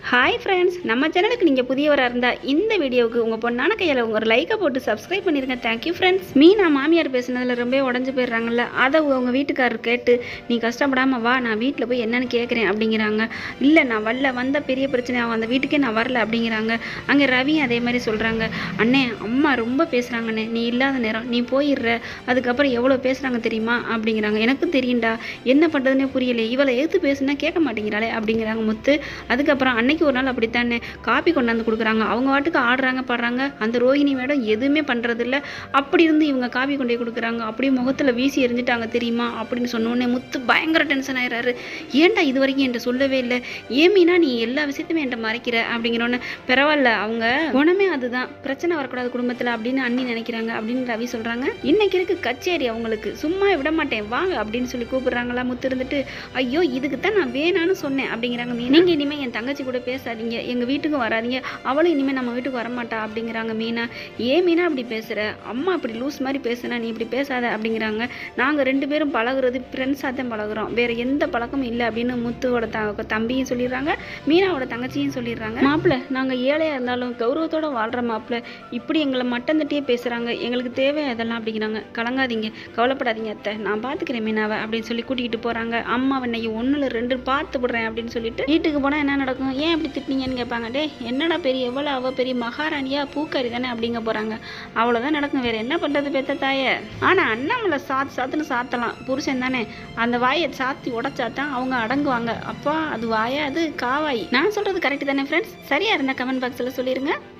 hi friends நம்ம சேனலுக்கு நீங்கள் புதியவராக இருந்தால் இந்த வீடியோவுக்கு உங்கள் பொண்ணான கையில் உங்கள் ஒரு லைக்கை போட்டு சப்ஸ்கிரைப் பண்ணிருங்க தேங்க்யூ ஃப்ரெண்ட்ஸ் மீனா மாமியார் பேசுனதில் ரொம்ப உடஞ்சு போயிடுறாங்கல்ல அதை உங்க வீட்டுக்காரர் கேட்டு நீ கஷ்டப்படாமல் வா நான் வீட்டில் போய் என்னன்னு கேட்குறேன் அப்படிங்கிறாங்க இல்லை நான் வரல வந்த பெரிய பிரச்சனை ஆகும் அந்த வீட்டுக்கே நான் வரல அப்படிங்கிறாங்க அங்கே ரவி அதே மாதிரி சொல்கிறாங்க அண்ணே அம்மா ரொம்ப பேசுகிறாங்கண்ணே நீ இல்லாத நேரம் நீ போயிடுற அதுக்கப்புறம் எவ்வளோ பேசுகிறாங்க தெரியுமா அப்படிங்கிறாங்க எனக்கும் தெரியும்டா என்ன பண்ணுறதுனே புரியல இவளை எதிர்த்து பேசுனா கேட்க மாட்டேங்கிறாளே அப்படிங்கிறாங்க முத்து அதுக்கப்புறம் அன்னைக்கு ஒரு நாள் அப்படித்தானே காப்பி கொண்டாந்து கொடுக்குறாங்க அவங்க வாட்டுக்கு ஆடுறாங்க பாடுறாங்க அந்த ரோஹிணி மேடம் எதுவுமே பண்ணுறதில்ல அப்படி இருந்து இவங்க காப்பி கொண்டு போய் கொடுக்குறாங்க அப்படியே முகத்தில் வீசி எறிஞ்சிட்டாங்க தெரியுமா அப்படின்னு சொன்னோடனே முத்து பயங்கர டென்ஷன் ஆயிடுறாரு ஏன்டா இது வரைக்கும் என்கிட்ட சொல்லவே இல்லை ஏமீனா நீ எல்லா விஷயத்தையுமே என்கிட்ட மறைக்கிற அப்படிங்கிறோன்னு பரவாயில்ல அவங்க குணமே அதுதான் பிரச்சனை வரக்கூடாது குடும்பத்தில் அப்படின்னு அண்ணி நினைக்கிறாங்க அப்படின்னு ரவி சொல்கிறாங்க இன்னைக்கு இருக்கு கச்சேரி அவங்களுக்கு சும்மா விட மாட்டேன் வாங்க அப்படின்னு சொல்லி கூப்பிடுறாங்களா முத்து இருந்துட்டு ஐயோ இதுக்கு தான் நான் வேணான்னு சொன்னேன் அப்படிங்கிறாங்க மீனா நீங்கள் இனிமேல் என் தங்கச்சி கூட பேசாதீங்க எங்கள் வீட்டுக்கு வராதீங்க அவளும் இனிமேல் நம்ம வீட்டுக்கு வரமாட்டா அப்படிங்கிறாங்க மீனா ஏன் மீனா அப்படி பேசுகிற அம்மா அப்படி லூஸ் மாதிரி பேசுனா நீ இப்படி பேசாத அப்படிங்கிறாங்க நாங்கள் ரெண்டு பேரும் பழகுறது ஃப்ரெண்ட்ஸாக தான் பழகுறோம் வேற எந்த பழக்கமும் இல்லை அப்படின்னு முத்துவோட த தம்பியும் சொல்லிடுறாங்க மீனாவோட தங்கச்சியும் சொல்லிடுறாங்க மாப்பிள்ள நாங்கள் ஏழையாக இருந்தாலும் கௌரவத்தோட வாழ்கிற மாப்பிள்ள இப்படி எங்களை மட்டம் தட்டியே பேசுகிறாங்க எங்களுக்கு தேவை அதெல்லாம் அப்படிங்கிறாங்க கலங்காதீங்க கவலைப்படாதீங்க அத்தை நான் பார்த்துக்கிறேன் மீனாவை அப்படின்னு சொல்லி கூட்டிகிட்டு போகிறாங்க அம்மா இன்னைக்கு ஒன்றில் ரெண்டு பார்த்து விடுறேன் அப்படின்னு சொல்லிட்டு வீட்டுக்கு போனால் என்ன நடக்கும் ஏன் இப்படி திட்டினீங்கன்னு கேட்பாங்க டே என்னடா பெரிய எவ்வளோ அவ பெரிய மகாராணியா பூக்காரி தானே அப்படிங்க போகிறாங்க அவ்வளோதான் நடக்கும் வேற என்ன பண்ணுறது பெத்த தாயே ஆனால் அண்ணாமலை சாத்து சாத்துன்னு சாத்தலாம் புருஷன் தானே அந்த வாயை சாத்தி உடைச்சா தான் அவங்க அடங்குவாங்க அப்பா அது வாயா அது காவாய் நான் சொல்கிறது கரெக்டு தானே ஃப்ரெண்ட்ஸ் சரியா இருந்தால் கமெண்ட் பாக்ஸில் சொல்லிடுங்க